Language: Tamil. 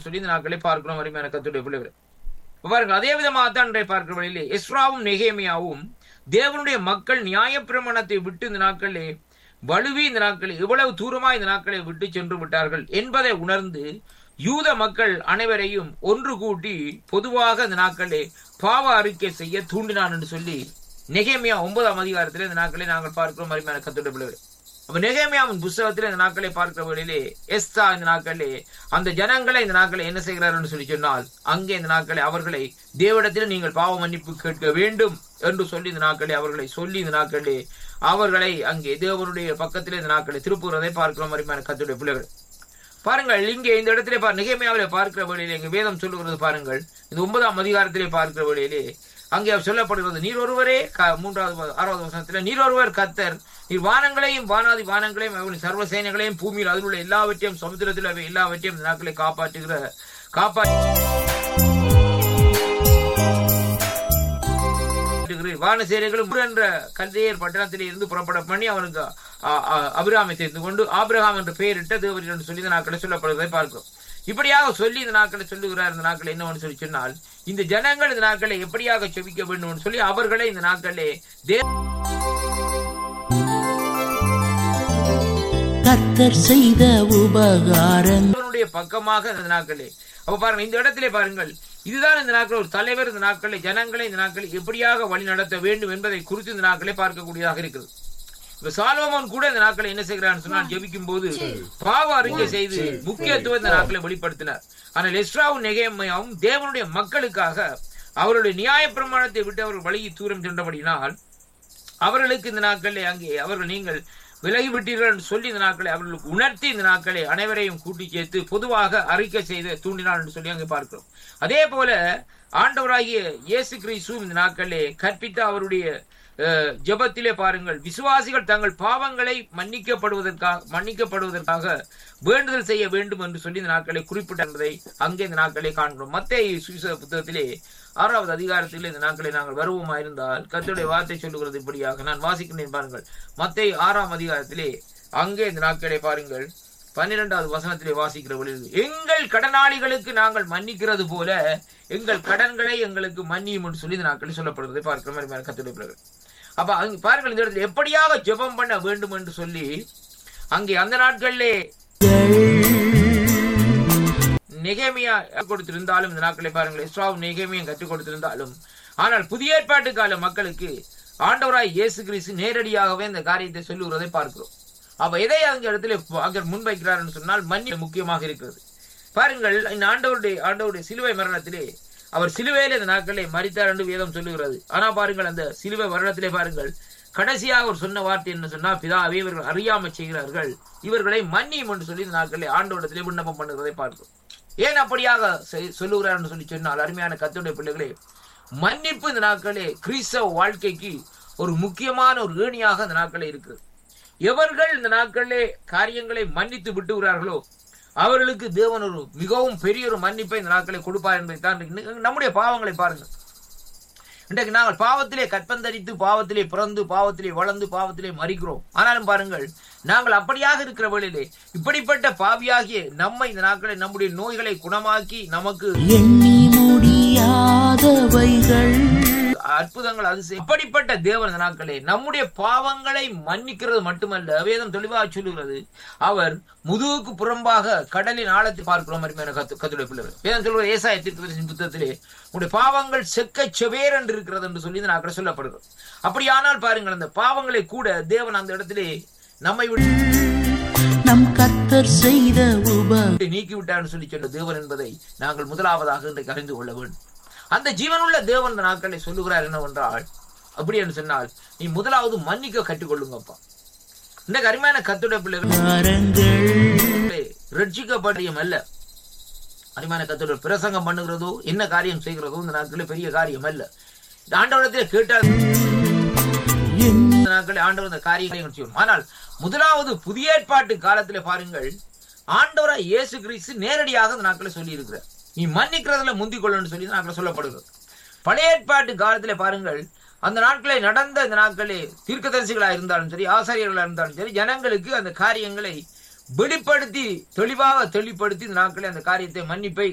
சொல்லி இந்த நாட்களை பார்க்கிறோம் அருமையான கத்துடைய பிள்ளைகள் பாருங்க அதே விதமாக தான் இன்றைய பார்க்கிற வழியிலே எஸ்ராவும் நெகேமியாவும் தேவனுடைய மக்கள் நியாயப்பிரமாணத்தை விட்டு இந்த நாட்களிலே வலுவி இந்த நாட்களில் எவ்வளவு தூரமா இந்த நாட்களை விட்டு சென்று விட்டார்கள் என்பதை உணர்ந்து யூத மக்கள் அனைவரையும் ஒன்று கூட்டி பொதுவாக இந்த நாட்களே பாவ அறிக்கை செய்ய தூண்டினான் என்று சொல்லி நெகேமியா ஒன்பதாம் அதிகாரத்தில் இந்த நாட்களை நாங்கள் பார்க்கிறோம் அருமையான கத்துடைய பிள்ளைகள் அப்ப நெகேமியாவின் புஸ்தகத்தில் இந்த நாட்களை பார்க்கிற வேளையிலே எஸ்தா இந்த நாட்களிலே அந்த ஜனங்களை இந்த நாட்களை என்ன செய்கிறார்கள் சொல்லி சொன்னால் அங்கே இந்த நாட்களை அவர்களை தேவடத்தில் நீங்கள் பாவ மன்னிப்பு கேட்க வேண்டும் என்று சொல்லி இந்த நாட்களை அவர்களை சொல்லி இந்த நாட்களே அவர்களை அங்கே தேவனுடைய பக்கத்திலே இந்த நாட்களை திருப்புகிறதை பார்க்கிறோம் அருமையான கத்துடைய பிள்ளைகள் பாருங்கள் இங்கே இந்த இடத்திலே பார் நிகமையாவிலே பார்க்கிற வேளையிலே இங்கே வேதம் சொல்லுகிறது பாருங்கள் இந்த ஒன்பதாம் அதிகாரத்திலே பார்க்கிற வேளையிலே அங்கே சொல்லப்படுகிறது நீர் ஒருவரே க- மூன்றாவது ஆறாவது வசனத்தில் நீர் ஒருவர் கத்தர் நீர் வானங்களையும் வானாதி வானங்களையும் அவரின் சர்வ சேனைகளையும் பூமியில் அதில் உள்ள எல்லாவற்றையும் சமுத்திரத்தில் அவை எல்லாவற்றையும் இந்த நாட்களை காப்பாற்றுகிற காப்பா வானசேனைகளும் என்ற கல்தையர் பட்டணத்திலே இருந்து புறப்பட பண்ணி அவனுக்கு ஆ- ஆ- அபிராமை தெரிந்து கொண்டு ஆபிரகாம் என்ற பெயரிட்ட தேவர் என்று சொல்லி இந்த நாட்களை சொல்லப்படுவதை பார்க்கிறோம் இப்படியாக சொல்லி இந்த நாட்களை சொல்லுகிறார் இந்த நாட்கள் என்னவென்று சொல்லி சொன்னால் இந்த ஜனங்கள் இந்த நாட்களை எப்படியாக செபிக்க வேண்டும் என்று சொல்லி அவர்களை இந்த நாட்களே கர்த்தர் செய்த உபகாரம் தேவனுடைய பக்கமாக இந்த நாட்களே அப்ப பாருங்க இந்த இடத்திலே பாருங்கள் இதுதான் இந்த நாட்கள் ஒரு தலைவர் இந்த நாட்களை ஜனங்களை இந்த நாட்களை எப்படியாக வழி நடத்த வேண்டும் என்பதை குறித்து இந்த நாட்களை பார்க்கக்கூடியதாக இருக்கிறது இப்ப சாலோமோன் கூட இந்த நாட்களை என்ன செய்கிறான்னு சொன்னால் ஜெபிக்கும் போது பாவ அறிக்கை செய்து முக்கியத்துவம் இந்த நாட்களை வெளிப்படுத்தினார் ஆனால் எஸ்ராவும் நெகேமையாவும் தேவனுடைய மக்களுக்காக அவருடைய நியாய பிரமாணத்தை விட்டு அவர்கள் வழியை தூரம் சென்றபடினால் அவர்களுக்கு இந்த நாட்களிலே அங்கே அவர்கள் நீங்கள் விலகி விட்டீர்கள் என்று சொல்லி இந்த நாட்களை அவர்களுக்கு உணர்த்தி இந்த நாட்களை அனைவரையும் கூட்டி சேர்த்து பொதுவாக அறிக்கை செய்து தூண்டினார் என்று சொல்லி அங்கே பார்க்கிறோம் அதே போல ஆண்டவராகிய இயேசு கிறிஸ்து இந்த நாட்களிலே கற்பித்த அவருடைய அஹ், ஜெபத்திலே பாருங்கள் விசுவாசிகள் தங்கள் பாவங்களை மன்னிக்கப்படுவதற்காக மன்னிக்கப்படுவதற்காக வேண்டுதல் செய்ய வேண்டும் என்று சொல்லி இந்த நாட்களை குறிப்பிட்டதை அங்கே இந்த நாட்களை காண்கிறோம் மத்திய சுவிசேஷ புத்தகத்திலே ஆறாவது அதிகாரத்தில் இந்த நாட்களை நாங்கள் வருவோமா இருந்தால் கர்த்தருடைய வார்த்தை சொல்லுகிறது இப்படியாக நான் வாசிக்கிறேன் பாருங்கள் மத்திய ஆறாம் அதிகாரத்திலே அங்கே இந்த நாட்களை பாருங்கள் பன்னிரெண்டாவது வசனத்திலே வாசிக்கிற வழியில் எங்கள் கடனாளிகளுக்கு நாங்கள் மன்னிக்கிறது போல எங்கள் கடன்களை எங்களுக்கு மன்னியும் என்று சொல்லி இந்த நாட்களில் சொல்லப்படுவதை பார்க்கிற மாதிரி கத்துடைய பிள்ளைகள் அப்ப அங்க பாருங்கள் இந்த இடத்துல எப்படியாக ஜெபம் பண்ண வேண்டும் என்று சொல்லி அங்கே அந்த நாட்களிலே நெகேமியா கொடுத்திருந்தாலும் இந்த நாட்களை பாருங்கள் இஸ்ராவும் நெகேமியும் கற்றுக் கொடுத்திருந்தாலும் ஆனால் புதிய ஏற்பாட்டு கால மக்களுக்கு ஆண்டவராய் இயேசு கிறிஸ்து நேரடியாகவே இந்த காரியத்தை சொல்லுகிறதை பார்க்கிறோம் அப்ப எதை அந்த இடத்துல அங்க முன்வைக்கிறார் என்று சொன்னால் மன்னி முக்கியமாக இருக்கிறது பாருங்கள் இந்த ஆண்டவருடைய ஆண்டவருடைய சிலுவை மரணத்திலே அவர் சிலுவையிலே இந்த நாட்களிலே மரித்தார் என்று வேதம் சொல்லுகிறது ஆனா பாருங்கள் அந்த சிலுவை மரணத்திலே பாருங்கள் கடைசியாக அவர் சொன்ன வார்த்தை என்ன சொன்னா பிதாவே இவர்கள் அறியாம செய்கிறார்கள் இவர்களை மன்னியும் என்று சொல்லி இந்த நாட்களிலே ஆண்டவரிடத்திலே விண்ணப்பம் பண்ணுகிறதை பார்க்கிறோம் ஏன் அப்படியாக செய்- சொல்லுகிறார் என்று சொல்லி சொன்னால் அருமையான கத்துடைய பிள்ளைகளே மன்னிப்பு இந்த நாட்களே கிறிஸ்தவ வாழ்க்கைக்கு ஒரு முக்கியமான ஒரு ஏணியாக இந்த நாட்களே இருக்கிறது எவர்கள் இந்த நாட்களிலே காரியங்களை மன்னித்து விட்டுகிறார்களோ அவர்களுக்கு தேவன் ஒரு மிகவும் பெரிய ஒரு மன்னிப்பை இந்த நாட்களை கொடுப்பார் என்பதை தான் இன்றைக்கு நம்முடைய பாவங்களை பாருங்கள் இன்றைக்கு நாங்கள் பாவத்திலே கற்பந்தரித்து பாவத்திலே பிறந்து பாவத்திலே வளர்ந்து பாவத்திலே மறிக்கிறோம் ஆனாலும் பாருங்கள் நாங்கள் அப்படியாக இருக்கிற வேளையிலே இப்படிப்பட்ட பாவியாகிய நம்மை இந்த நாட்களை நம்முடைய நோய்களை குணமாக்கி நமக்கு எண்ணி முடியாதவைகள் அற்புதங்கள் அது அப்படிப்பட்ட தேவன் இந்த நாட்களே நம்முடைய பாவங்களை மன்னிக்கிறது மட்டுமல்ல வேதம் தெளிவாக சொல்லுகிறது அவர் முதுகுக்கு புறம்பாக கடலின் ஆழத்தை பார்க்கிறோம் அருமையான கத்து கத்துடைய பிள்ளைகள் வேதம் சொல்லுவது ஏசாய தீர்க்கதரிசியின் புத்தகத்திலே உடைய பாவங்கள் செக்க செவேர் என்று இருக்கிறது என்று சொல்லி இந்த நாட்கள் சொல்லப்படுகிறது அப்படியானால் பாருங்கள் அந்த பாவங்களை கூட தேவன் அந்த இடத்திலே நம்மை விட்டு நம் கர்த்தர் செய்த உப நீக்கி விட்டார்னு சொல்லி சொன்ன தேவன் என்பதை நாங்கள் முதலாவதாக இன்றைக்கு அறிந்து கொள்ள வேண்டும் அந்த ஜீவனுள்ள தேவன் இந்த நாட்களை சொல்லுகிறார் என்னவென்றால் அப்படி என்று சொன்னால் நீ முதலாவது மன்னிக்க கற்றுக்கொள்ளுங்கப்பா இந்த அருமையான கத்துடைய பிள்ளைகள் வாரங்கள் ரட்சிக்கப்படியும் அல்ல அருமையான கத்துடைய பிரசங்கம் பண்ணுகிறதோ என்ன காரியம் செய்கிறதோ இந்த நாட்களில் பெரிய காரியம் அல்ல இந்த ஆண்டவரத்தில் கேட்டால் எண்ணி இந்த நாட்களில் ஆண்டவர் இந்த காரியங்களை செய்யும் ஆனால் முதலாவது புதிய ஏற்பாட்டு காலத்திலே பாருங்கள் ஆண்டவராய் இயேசு கிறிஸ்து நேரடியாக இந்த நாட்களை சொல்லி இருக்கிறார் நீ மன்னிக்கிறதுல முந்திக் கொள்ளணும்னு சொல்லி இந்த நாட்களில் சொல்லப்படுகிறது பழைய ஏற்பாட்டு காலத்திலே பாருங்கள் அந்த நாட்களை நடந்த இந்த நாட்களே தீர்க்கதரிசிகளா இருந்தாலும் சரி ஆசிரியர்களா இருந்தாலும் சரி ஜனங்களுக்கு அந்த காரியங்களை வெளிப்படுத்தி தெளிவாக தெளிப்படுத்தி இந்த நாட்களே அந்த காரியத்தை மன்னிப்பை